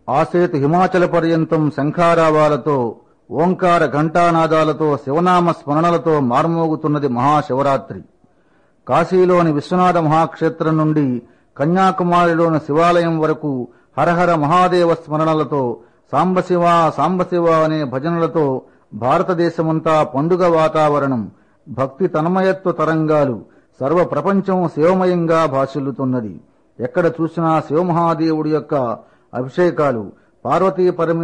ఆసేతు హిమాచల పర్యంతం శంఖారావాలతో ఓంకార ఘంటానాదాలతో శివనామ స్మరణలతో మార్మోగుతున్నది మహాశివరాత్రి కాశీలోని విశ్వనాథ మహాక్షేత్రం నుండి కన్యాకుమారిలోని శివాలయం వరకు హరహర మహాదేవ స్మరణలతో సాంబశివ సాంబశివ అనే భజనలతో భారతదేశమంతా పండుగ వాతావరణం భక్తి తన్మయత్వ తరంగాలు సర్వ ప్రపంచం శివమయంగా భాషిల్లుతున్నది ఎక్కడ చూసినా శివమహాదేవుడి యొక్క అభిషేకాలు పార్వతీ పరమే